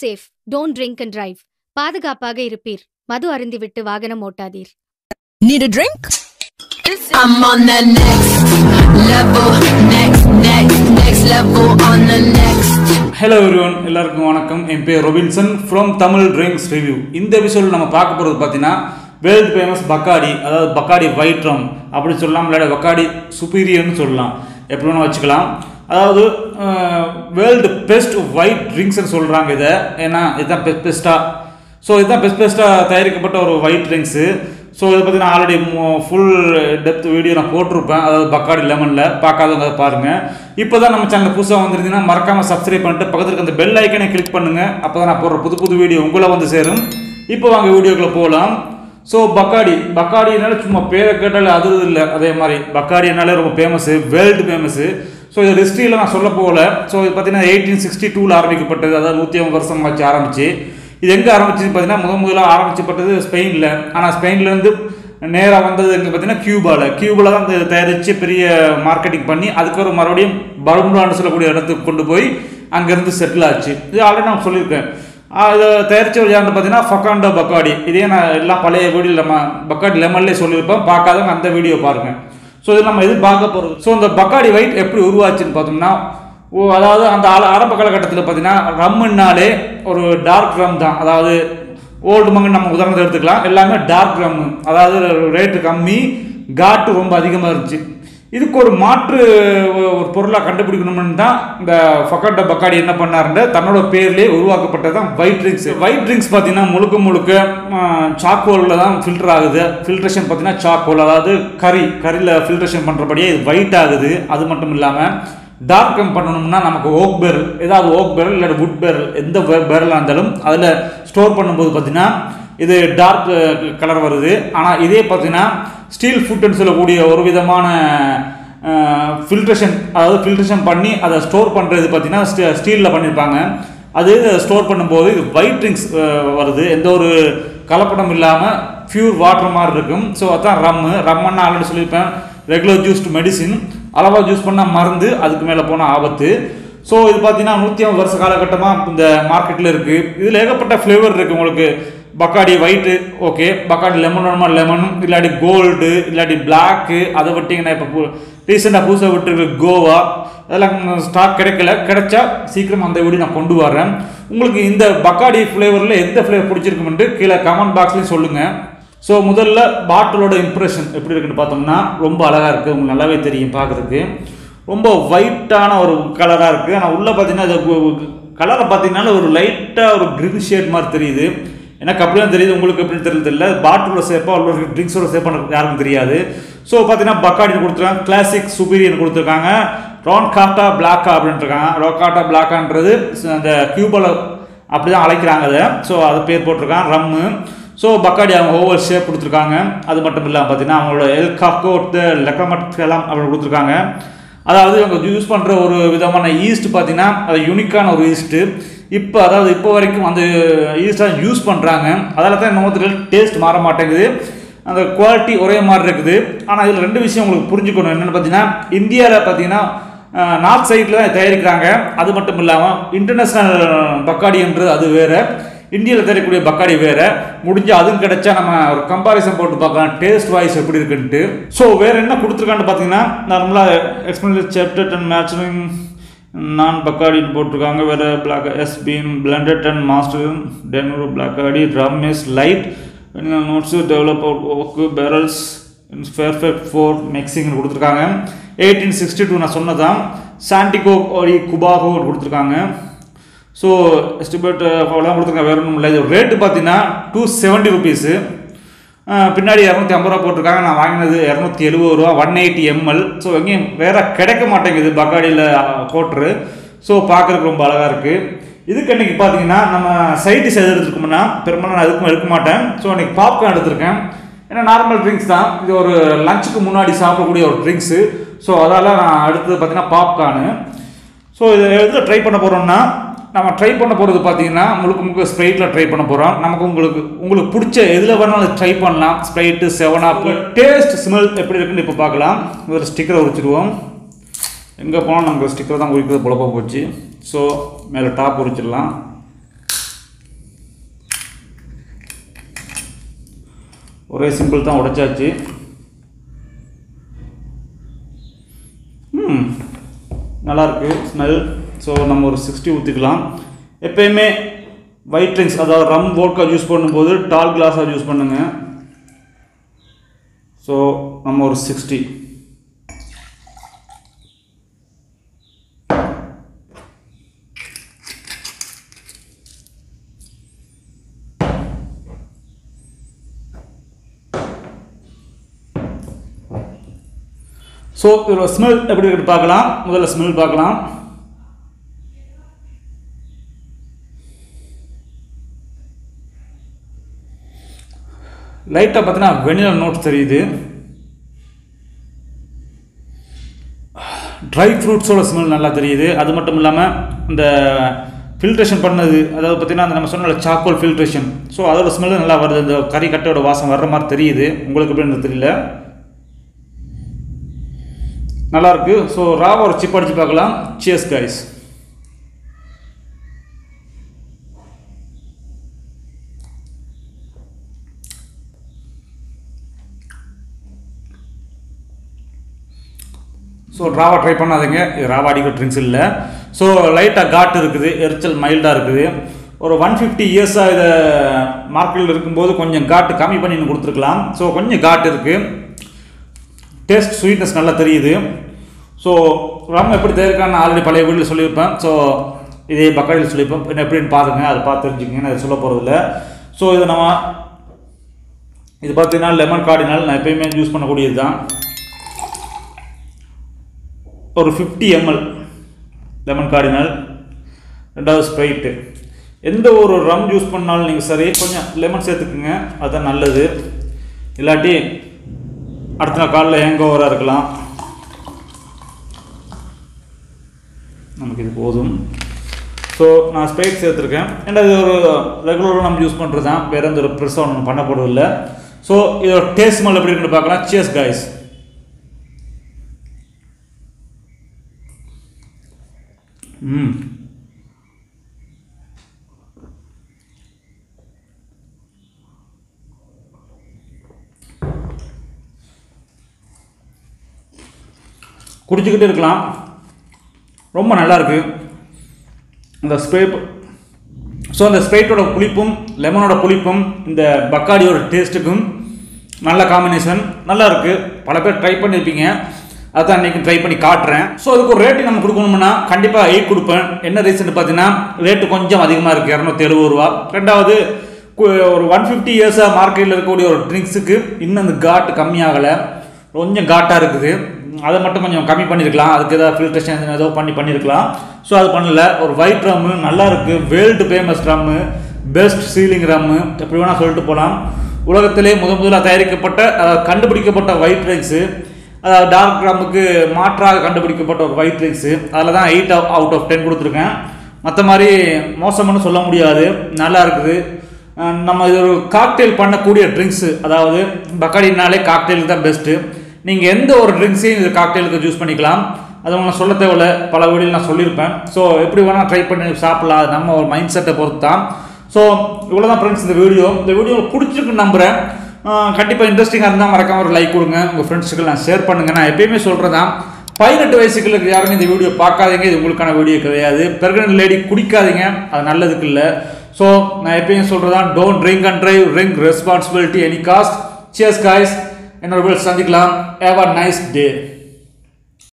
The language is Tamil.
Safe don't drink and drive பாதுகாப்பாக இருப்பீர் மது அருந்திவிட்டு வாகனம் ஓட்டாதீர் Need a drink? I'm on the next level, next, next, next level on the next. Hello everyone எல்லாருக்கும் வணக்கம் என் பேர் Robinson from Tamil drinks review இந்த எபிசோடில் நம்ம பார்க்க போகிறது பார்த்தீங்கன்னா வேர்ல்டு ஃபேமஸ் பக்காடி அதாவது பக்காடி ஒயிட் ரம் அப்படின்னு சொல்லலாம் இல்லாட பக்காடி சுப்பீரியர்னு சொல்லலாம் எப்படி வேணால் வச்சுக்கலாம் அதாவது வேர்ல்டு பெஸ்ட் ஒயிட் ட்ரிங்க்ஸ்னு சொல்கிறாங்க இதை ஏன்னா இதுதான் பெஸ்ட் பெஸ்ட்டாக ஸோ இதுதான் பெஸ்ட் பெஸ்ட்டாக தயாரிக்கப்பட்ட ஒரு ஒயிட் ட்ரிங்க்ஸு ஸோ இதை பற்றி நான் ஆல்ரெடி ஃபுல் டெப்த் வீடியோ நான் போட்டிருப்பேன் அதாவது பக்காடி லெமனில் பார்க்காதவங்க அதை பாருங்கள் இப்போ தான் நம்ம சேனல் புதுசாக வந்திருந்தீங்கன்னா மறக்காமல் சப்ஸ்கிரைப் பண்ணிட்டு பக்கத்தில் இருக்க அந்த பெல் ஐக்கனை கிளிக் பண்ணுங்கள் அப்போ தான் நான் போடுற புது புது வீடியோ உங்களை வந்து சேரும் இப்போ வாங்க வீடியோக்குள்ளே போகலாம் ஸோ பக்காடி பக்காடினால சும்மா பேரை கேட்டாலே அது இல்லை அதே மாதிரி பக்காடினாலே ரொம்ப ஃபேமஸு வேர்ல்டு ஃபேமஸு ஸோ இது ஹிஸ்ட்ரியில் நான் சொல்ல போகல ஸோ இது பார்த்தீங்கன்னா எயிட்டீன் சிக்ஸ்டி டூவில் ஆரம்பிக்கப்பட்டது அதாவது நூற்றி ஐம்பது வருஷம் வச்சு ஆரம்பிச்சு இது எங்கே ஆரம்பிச்சுன்னு பார்த்தீங்கன்னா முத முதலாக ஆரம்பிச்சப்பட்டது ஸ்பெயினில் ஆனால் ஸ்பெயின்லேருந்து நேராக வந்தது எங்கே பார்த்தீங்கன்னா கியூபாவில் கியூபாவில் தான் இது தயாரித்து பெரிய மார்க்கெட்டிங் பண்ணி அதுக்கப்புறம் மறுபடியும் பர்முடான்னு சொல்லக்கூடிய இடத்துக்கு கொண்டு போய் அங்கேருந்து செட்டில் ஆச்சு இது ஆல்ரெடி நான் சொல்லியிருக்கேன் அதை தயாரித்தவர் யாருன்னு பார்த்தீங்கன்னா ஃபக்காண்டோ பக்காடி இதே நான் எல்லாம் பழைய வீடியோ நம்ம பக்காடி லெமன்லேயே சொல்லியிருப்பேன் பார்க்காதவங்க அந்த வீடியோ பாருங்கள் ஸோ இது நம்ம எது பார்க்க போகிறது ஸோ இந்த பக்காடி ஒயிட் எப்படி உருவாச்சுன்னு பார்த்தோம்னா ஓ அதாவது அந்த ஆல- ஆரம்ப காலகட்டத்தில் பார்த்தீங்கன்னா ரம்முன்னாலே ஒரு டார்க் ரம் தான் அதாவது ஓல்டு மங்கன் நம்ம உதாரணத்தை எடுத்துக்கலாம் எல்லாமே டார்க் ரம் அதாவது ரேட்டு கம்மி காட்டு ரொம்ப அதிகமாக இருந்துச்சு இதுக்கு ஒரு மாற்று ஒ- ஒரு பொருளாக கண்டுபிடிக்கணும்னு தான் இந்த ஃபக்கட்ட பக்காடி என்ன பண்ணாருன்ற தன்னோட பேர்லேயே உருவாக்கப்பட்டது தான் ஒயிட் ட்ரிங்க்ஸ் ஒயிட் ட்ரிங்க்ஸ் பார்த்தீங்கன்னா முழுக்க முழுக்க சாக்கோலில் தான் ஃபில்டர் ஆகுது ஃபில்ட்ரேஷன் பார்த்தீங்கன்னா சாக்கோல் அதாவது கறி கறியில் ஃபில்ட்ரேஷன் பண்ணுறபடியே இது ஒயிட் ஆகுது அது மட்டும் இல்லாமல் டார்க் கம் பண்ணணும்னா நமக்கு ஓக் பெரல் ஏதாவது ஓக் பெரல் இல்லை வுட் பெரல் எந்த பெரலாக இருந்தாலும் அதில் ஸ்டோர் பண்ணும்போது பார்த்தீங்கன்னா இது டார்க் கலர் வருது ஆனால் இதே பார்த்தீங்கன்னா ஸ்டீல் ஃபுட்டுன்னு சொல்லக்கூடிய ஒரு விதமான ஃபில்ட்ரேஷன் அதாவது ஃபில்ட்ரேஷன் பண்ணி அதை ஸ்டோர் பண்ணுறது பார்த்தீங்கன்னா ஸ்டீலில் பண்ணியிருப்பாங்க அது ஸ்டோர் பண்ணும்போது இது ஒயிட் ட்ரிங்க்ஸ் வருது எந்த ஒரு கலப்படம் இல்லாமல் பியூர் வாட்டர் மாதிரி இருக்கும் ஸோ அதான் ரம்மு ரம்மன்னு ஆல்ரெடி சொல்லியிருப்பேன் ரெகுலர் ஜூஸ்டு மெடிசின் அளவாக ஜூஸ் பண்ணால் மருந்து அதுக்கு மேலே போனால் ஆபத்து ஸோ இது பார்த்தீங்கன்னா நூற்றி ஐம்பது வருஷ காலகட்டமாக இந்த மார்க்கெட்டில் இருக்குது இதில் ஏகப்பட்ட ஃப்ளேவர் இருக்குது உங்களுக்கு Bacardi white okay Bacardi lemon வேணுமா லெமன் இல்லாட்டி கோல்டு இல்லாட்டி பிளாக்கு அதை விட்டிங்கன்னா இப்போ ரீசெண்டாக புதுசாக விட்டுருக்கு கோவா அதெல்லாம் ஸ்டாக் கிடைக்கல கிடைச்சா சீக்கிரம் அந்த வீடியோ நான் கொண்டு வரேன் உங்களுக்கு இந்த பக்காடி ஃப்ளேவரில் எந்த ஃப்ளேவர் பிடிச்சிருக்குமென்ட்டு கீழே கமெண்ட் பாக்ஸ்லேயும் சொல்லுங்கள் ஸோ முதல்ல பாட்டிலோட இம்ப்ரெஷன் எப்படி இருக்குன்னு பார்த்தோம்னா ரொம்ப அழகாக இருக்குது உங்களுக்கு நல்லாவே தெரியும் பார்க்குறதுக்கு ரொம்ப ஒயிட்டான ஒரு கலராக இருக்குது ஆனால் உள்ளே பார்த்தீங்கன்னா அது கலரை பார்த்தீங்கன்னா ஒரு லைட்டாக ஒரு க்ரீன் ஷேட் மாதிரி தெரியுது எனக்கு அப்படிலாம் தெரியுது உங்களுக்கு எப்படின்னு தெரியல தெரியல பாட்டிலோட சேப்பாக உள்ள ட்ரிங்க்ஸோட சேப்பாக யாருக்கும் தெரியாது ஸோ பார்த்தீங்கன்னா பக்காடி கொடுத்துருக்காங்க கிளாசிக் சுப்பீரியன் கொடுத்துருக்காங்க ரான் காட்டா பிளாக்கா அப்படின்ட்டுருக்காங்க ரோகாட்டா பிளாக்கான்றது அந்த கியூபால அப்படி தான் அழைக்கிறாங்க அதை ஸோ அது பேர் போட்டிருக்காங்க ரம்மு ஸோ பக்காடி அவங்க ஒவ்வொரு ஷேப் கொடுத்துருக்காங்க அது மட்டும் இல்லாமல் பார்த்தீங்கன்னா அவங்களோட எல் காக்கோட் லெக்கமட் எல்லாம் அப்படி கொடுத்துருக்காங்க அதாவது அவங்க யூஸ் பண்ணுற ஒரு விதமான ஈஸ்ட் பார்த்தீங்கன்னா அது யூனிக்கான ஒரு ஈஸ்ட்டு இப்போ அதாவது இப்போ வரைக்கும் அந்த ஈஸ்டாக யூஸ் பண்ணுறாங்க அதில் தான் இன்னொரு டேஸ்ட் மாற மாட்டேங்குது அந்த குவாலிட்டி ஒரே மாதிரி இருக்குது ஆனால் இதில் ரெண்டு விஷயம் உங்களுக்கு புரிஞ்சுக்கணும் என்னென்னு பார்த்தீங்கன்னா இந்தியாவில் பார்த்தீங்கன்னா நார்த் சைடில் தான் தயாரிக்கிறாங்க அது மட்டும் இல்லாமல் இன்டர்நேஷ்னல் பக்காடின்றது அது வேறு இந்தியாவில் தயாரிக்கக்கூடிய பக்காடி வேறு முடிஞ்சு அதுவும் கிடைச்சா நம்ம ஒரு கம்பாரிசன் போட்டு பார்க்கலாம் டேஸ்ட் வாய்ஸ் எப்படி இருக்குன்ட்டு ஸோ வேறு என்ன கொடுத்துருக்கான்னு பார்த்தீங்கன்னா நார்மலாக எக்ஸ்பிளன் சாப்டர் அண்ட் மேட்சிங் நான் பக்காடின்னு போட்டிருக்காங்க வேறு black is being blended and master டெனூர் black Bacardi rum is light notes develop oak barrels perfect for மிக்சிங்னு கொடுத்துருக்காங்க எயிட்டீன் சிக்ஸ்டி டூ நான் சொன்னதான் சாண்டிகோ ஒரி குபாகோ கொடுத்துருக்காங்க ஸோ எஸ்டிமேட் அவ்வளோதான் கொடுத்துருக்காங்க வேறு ஒன்றும் இல்லை இது ரேட்டு பார்த்தீங்கன்னா டூ செவன்ட்டி ருபீஸு பின்னாடி இரநூத்தி ஐம்பது ரூபா போட்டிருக்காங்க நான் வாங்கினது இரநூத்தி எழுபது ரூபா ஒன் எயிட்டி எம்எல் ஸோ எங்கேயும் வேற கிடைக்க மாட்டேங்குது பக்காடியில் கோட்ரு ஸோ பார்க்குறதுக்கு ரொம்ப அழகாக இருக்குது இதுக்கு அன்றைக்கி பார்த்தீங்கன்னா நம்ம சைட் டிஷ் எது எடுத்துருக்கோம்னா பெரும்பாலும் நான் எதுக்கும் எடுக்க மாட்டேன் ஸோ அன்றைக்கி பாப்கார்ன் எடுத்திருக்கேன் ஏன்னா நார்மல் ட்ரிங்க்ஸ் தான் இது ஒரு லஞ்சுக்கு முன்னாடி சாப்பிடக்கூடிய ஒரு ட்ரிங்க்ஸு ஸோ அதால் நான் அடுத்தது பார்த்தீங்கன்னா பாப்கார்னு ஸோ இதை எதில் ட்ரை பண்ண போகிறோம்னா நம்ம ட்ரை பண்ண போகிறது பார்த்தீங்கன்னா முழுக்க முழுக்க ஸ்ப்ரைட்டில் ட்ரை பண்ண போகிறோம் நமக்கு உங்களுக்கு உங்களுக்கு பிடிச்ச எதில் வேணாலும் ட்ரை பண்ணலாம் Sprite seven up taste smell எப்படி இருக்குன்னு இப்போ பார்க்கலாம் ஒரு ஸ்டிக்கரை உரிச்சிடுவோம் எங்கே போனால் நமக்கு ஸ்டிக்கர் தான் உரிக்கிறது பொழப்ப போச்சு ஸோ மேலே டாப் உரிச்சிடலாம் ஒரே சிம்பிள் தான் உடைச்சாச்சு ம் நல்லாயிருக்கு ஸ்மெல் ஸோ நம்ம ஒரு சிக்ஸ்டி ஊற்றிக்கலாம் எப்பயுமே ஒயிட் ட்ரிங்க்ஸ் அதாவது ரம் வோட்கா யூஸ் பண்ணும்போது டால் கிளாஸாக யூஸ் பண்ணுங்க ஸோ நம்ம ஒரு சிக்ஸ்டி ஸோ இதோட ஸ்மெல் எப்படி இருக்கு பார்க்கலாம் முதல்ல ஸ்மெல் பார்க்கலாம் லைட்டாக பார்த்தீங்கன்னா வெனிலா நோட்ஸ் தெரியுது ட்ரை ஃப்ரூட்ஸோட ஸ்மெல் நல்லா தெரியுது அது மட்டும் இல்லாமல் இந்த ஃபில்ட்ரேஷன் பண்ணது அதாவது பார்த்தீங்கன்னா அந்த நம்ம சொன்ன சாக்கோல் ஃபில்ட்ரேஷன் ஸோ அதோட ஸ்மெல்லு நல்லா வருது இந்த கறி கட்டையோட வாசம் வர்ற மாதிரி தெரியுது உங்களுக்கு எப்படின்னு தெரியல நல்லா இருக்கு ஸோ ராவா ஒரு சிப் அடிச்சு பார்க்கலாம் சியர்ஸ் கைஸ் ஸோ ராவா ட்ரை பண்ணாதீங்க இது ராவா அடிக்கிற ட்ரிங்க்ஸ் இல்லை ஸோ லைட்டாக காட் இருக்குது எரிச்சல் மைல்டாக இருக்குது ஒரு ஒன் ஃபிஃப்டி இயர்ஸாக இதை மார்க்கெட்டில் இருக்கும்போது கொஞ்சம் காட்டு கம்மி பண்ணி இன்னும் கொடுத்துருக்கலாம் ஸோ கொஞ்சம் காட் இருக்குது டேஸ்ட் ஸ்வீட்னஸ் நல்லா தெரியுது ஸோ ரம் எப்படி தயாரிக்கான்னு ஆல்ரெடி பழைய வீட்டில் சொல்லியிருப்பேன் ஸோ இதே பக்காடியில் சொல்லியிருப்பேன் என்ன எப்படின்னு பாருங்க அதை பார்த்து தெரிஞ்சுக்கங்க நான் சொல்ல போகிறதில்ல ஸோ இது நம்ம இது பார்த்தீங்கன்னா லெமன் கார்டினால் நான் எப்பயுமே யூஸ் பண்ணக்கூடியது தான் ஒரு ஃபிஃப்டி எம்எல் லெமன் கார்டினல் ரெண்டாவது ஸ்ப்ரைட்டு எந்த ஒரு ரம் யூஸ் பண்ணாலும் நீங்கள் சரி கொஞ்சம் லெமன் சேர்த்துக்குங்க அதுதான் நல்லது இல்லாட்டி அடுத்த நாள் காலையில் ஹேங் ஓவராக இருக்கலாம் நமக்கு இது போதும் ஸோ நான் ஸ்ப்ரைட் சேர்த்துருக்கேன் ஏன்னா இது ஒரு ரெகுலராக நம்ம யூஸ் பண்ணுறது தான் வேறு எந்த ஒரு பெருசாக ஒன்றும் பண்ண போகிறதில்ல ஸோ இதோட டேஸ்ட் ஸ்மெல் எப்படி இருக்குன்னு பார்க்கலாம் சியர்ஸ் கைஸ் ம் குடிச்சுக்கிட்டே இருக்கலாம் ரொம்ப நல்லா இருக்கு இந்த ஸ்ப்ரே ஸோ அந்த ஸ்ப்ரைட்டோட புளிப்பும் லெமனோட புளிப்பும் இந்த பக்காடியோட டேஸ்ட்டுக்கும் நல்ல காம்பினேஷன் நல்லா இருக்கு பல பேர் ட்ரை பண்ணியிருப்பீங்க அதான் இன்னைக்கு ட்ரை பண்ணி காட்டுறேன் ஸோ அதுக்கு ஒரு ரேட்டு நம்ம கொடுக்கணும்னா கண்டிப்பாக எயிட் கொடுப்பேன் என்ன ரீசன் பார்த்தீங்கன்னா ரேட்டு கொஞ்சம் அதிகமாக இருக்குது இரநூத்தி எழுபது ரூபா ரெண்டாவது கு- ஒரு ஒன் ஃபிஃப்டி இயர்ஸாக மார்க்கெட்டில் இருக்கக்கூடிய ஒரு ட்ரிங்க்ஸுக்கு இன்னும் அந்த காட்டு கம்மியாகலை கொஞ்சம் காட்டாக இருக்குது அதை மட்டும் கொஞ்சம் கம்மி பண்ணியிருக்கலாம் அதுக்கு ஏதாவது ஃபில்ட்ரேஷன் ஏதோ பண்ணி பண்ணியிருக்கலாம் ஸோ அது பண்ணல ஒரு ஒயிட் ரம்மு நல்லா இருக்குது world famous rum best selling rum எப்படி வேணால் சொல்லிட்டு போகலாம் உலகத்திலே முத முதலாக தயாரிக்கப்பட்ட அதாவது கண்டுபிடிக்கப்பட்ட ஒயிட் ரைஸு அதாவது டார்க் ரம்முக்கு மாற்றாக கண்டுபிடிக்கப்பட்ட ஒரு ஒயிட் ரைஸு அதில் தான் எயிட் அவுட் ஆஃப் டென் கொடுத்துருக்கேன் மற்ற மாதிரி மோசம்னு சொல்ல முடியாது நல்லா இருக்குது அஹ் நம்ம இது ஒரு காக்டெயில் பண்ணக்கூடிய ட்ரிங்க்ஸு அதாவது பக்காடினாலே காக்டெயில் தான் பெஸ்ட்டு நீங்கள் எந்த ஒரு ட்ரிங்க்ஸையும் இது காக்டெயிலுக்கு யூஸ் பண்ணிக்கலாம் அது உங்களுக்கு சொல்ல தேவையில்ல பல வீடியோவில் நான் சொல்லியிருப்பேன் ஸோ எப்படி வேணால் ட்ரை பண்ணி சாப்பிடலாம் அது நம்ம ஒரு மைண்ட் செட்டை பொறுத்து தான் ஸோ இவ்வளோ தான் ஃப்ரெண்ட்ஸ் இந்த வீடியோ இந்த வீடியோ பிடிச்சிருக்குன்னு நம்புகிறேன் கண்டிப்பாக இன்ட்ரெஸ்டிங்காக இருந்தால் மறக்காம ஒரு லைக் கொடுங்க உங்கள் ஃப்ரெண்ட்ஸுக்கு நான் ஷேர் பண்ணுங்க நான் எப்பயுமே சொல்கிறேன் தான் பதினெட்டு வயசுகளுக்கு யாருமே இந்த வீடியோ பார்க்காதீங்க இது உங்களுக்கான வீடியோ கிடையாது பிரெக்னென்ட் லேடி குடிக்காதீங்க அது நல்லதுக்கு இல்லை ஸோ நான் எப்பயும் சொல்கிறதான் don't drink and drive drink responsibility any cost cheers guys என்னோட வீடு சந்திக்கலாம் ஹேவ் அ நைஸ் டே